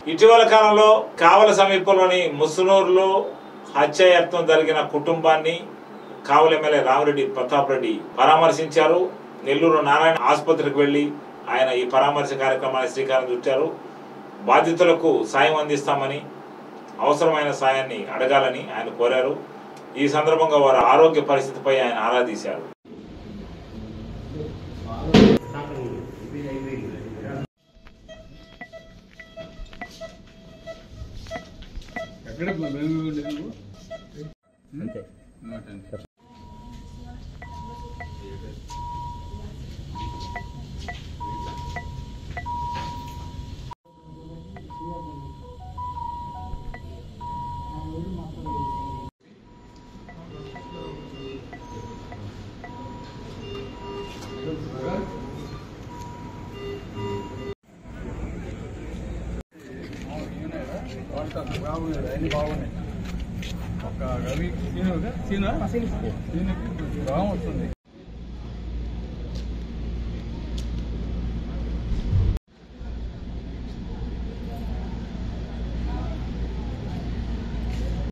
ఇటీవల కాలంలో కావల సమీపంలోని ముసునూరులో హత్యాయత్నం జరిగిన కుటుంబాన్ని కావల ఎమ్మెల్యే రామిరెడ్డి ప్రతాప్ రెడ్డి పరామర్శించారు నెల్లూరు నారాయణ ఆసుపత్రికి వెళ్లి ఆయన ఈ పరామర్శ కార్యక్రమాన్ని శ్రీకారం చుట్టారు బాధితులకు సాయం అందిస్తామని అవసరమైన సాయాన్ని అడగాలని ఆయన కోరారు ఈ సందర్భంగా వారి ఆరోగ్య పరిస్థితిపై ఆయన ఆరా తీశారు ఎక్కడ బెంగళూరు నువ్వు అంతే బాగున్నాయి అన్ని బాగున్నాయి ఒక రవి సీను సీను సీనుకి బాగా వస్తుంది